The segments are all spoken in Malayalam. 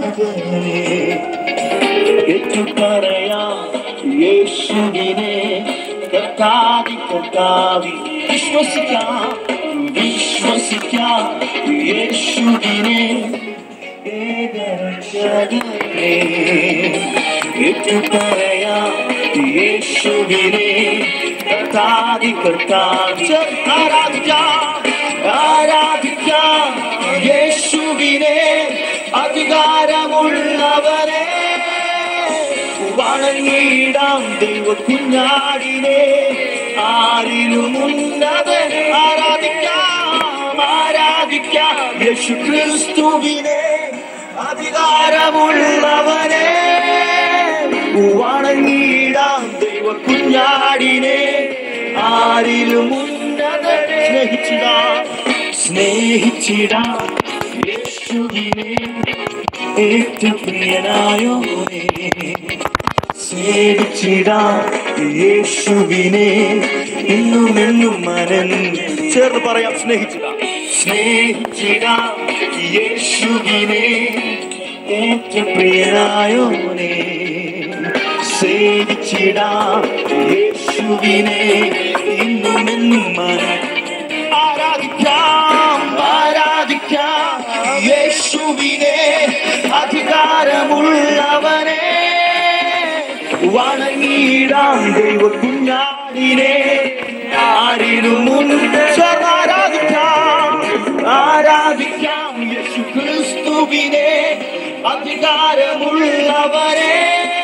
ഉന്നതനെ ഏറ്റുപറയാം യേശുവിനെ കർത്താവി കർത്താവി വിശ്വസിക്കാം വിശ്വസിക്കാം യേശുവിനെ ഏകരക്ഷകനെ ഏറ്റുപറയാം യേശുവിനെ കർത്താവി കർത്താവി ആരാധിക്കാം ആരാധിക്കാം യേശുവിനെ അധികാരമുള്ളവരെ വണങ്ങിയിടാം ദൈവ കുഞ്ഞാടിനെ ആരിലും ഉന്നതൻ ആരാധിക്കാം ആരാധിക്കാം യേശു ക്രിസ്തുവിനെ അധികാരമുള്ളവരെ വണങ്ങിയിടാം ദൈവ കുഞ്ഞാടിനെ ആരിലും ഉന്നതൻ സ്നേഹിച്ചിടാം സ്നേഹിച്ചിടാം യേശുവിനെ ഏറ്റവും പ്രിയനായോനെ സേവിച്ചിടാം യേശുവിനെ ഇന്നും എന്നും മനൻ ചേർന്ന് പറയാം സ്നേഹിച്ചിടാം സ്നേഹിച്ചിടാം യേശുവിനെ ഏറ്റവും പ്രിയനായോനെ സേവിച്ചിടാം യേശുവിനെ ഇന്നും എന്നും മനൻ ആരാധിക്കാം ആരാധിക്കാം യേശുവിനെ അധികാരമുള്ളവനെ വണങ്ങിയിടാം ദൈവ കുഞ്ഞാടിനെ ആരിലും മുൻപ് ആരാധിക്കാം ആരാധിക്കാം യേശു ക്രിസ്തുവിനെ അധികാരമുള്ളവരെ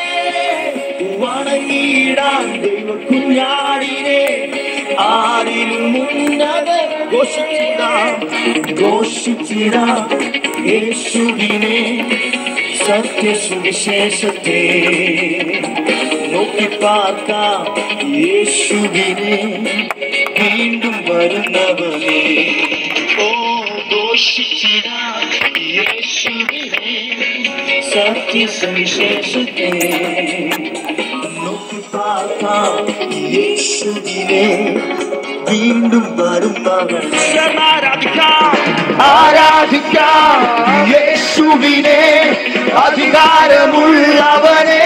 വണങ്ങിയിടാം ദൈവ കുഞ്ഞാടിനെ ആരിലും ഉന്നത ഘോഷിച്ചിടാം ഘോഷിച്ചിടാം യേശുവിനെ സത്യസുവിശേഷത്തെ നോക്കി പാർക്കാം യേശുവിനെ വീണ്ടും വരുന്നവനെ ഓ ഘോഷിച്ചിടാം യേശുവിനെ സത്യസുവിശേഷത്തെ നോക്കി പാർക്കാം യേശുവിനെ വീണ്ടും വരുന്നവൻ ആരാധിക്കാം ആരാധിക്കാം യേശുവിനെ അധികാരമുള്ളവനെ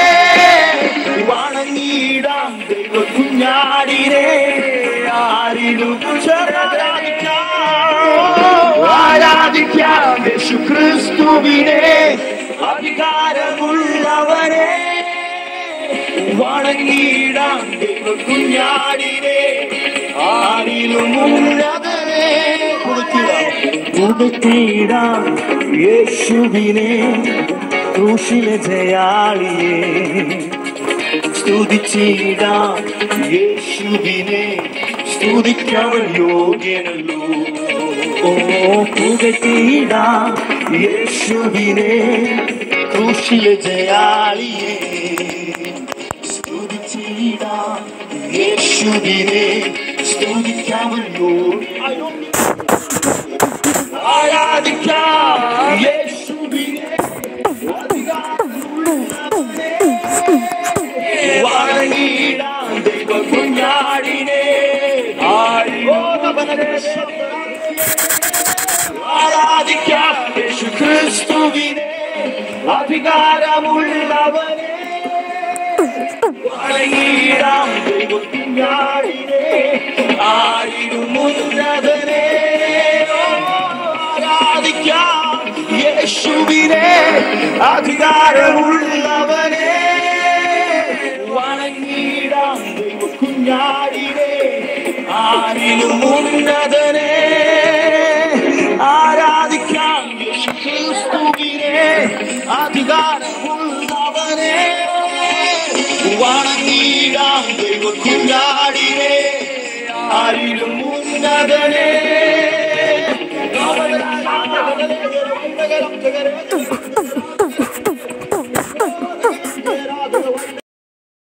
വണങ്ങിയിടാം ദൈവ കുഞ്ഞാടിനെ ആരിലും ആരാധിക്കാം ആരാധിക്കാം യേശു ക്രിസ്തുവിനെ അധികാരമുള്ളവനെ വണങ്ങിയിടാം ദൈവ കുഞ്ഞാടിനെ ആരിലും ഉന്നതനെ പുതുക്കിടാം യേശുവിനെ ക്രൂശിലെ ജയാളിയെ സ്തുതിച്ചിടാം യേശുവിനെ സ്തുതിക്കവൻ യോഗ്യനല്ലോ ഓ പുകട്ടിടാം യേശുവിനെ ക്രൂശിലെ ജയാളിയെ സ്തുതിച്ചിടാം യേശുവിനെ സ്തുതിക്കവൻ യോഗ്യനല്ലോ ആരാധിക്കാം യേശുവിനെ വണങ്ങിടാം ദൈവ കുഞ്ഞാടിനെ ആരാധിക്കാം യേശു ക്രിസ്തുവിനെ അധികാരമുള്ളവനെ വണങ്ങിടാം ദൈവ കുഞ്ഞാടിനെ ആരിലും ഉന്നതനെ ആരാധിക്കാം യേശുവിനെ അധികാരമുള്ളവനെ വണങ്ങിടാം ദൈവ കുഞ്ഞാടിനെ ആരിലും ഉന്നതനെ ആരാധിക്കാം യേശു ക്രിസ്തുവിനെ അധികാരമുള്ളവനെ വണങ്ങിടാം ദൈവ കുഞ്ഞാടിനെ ആരിലും ഉന്നതനെ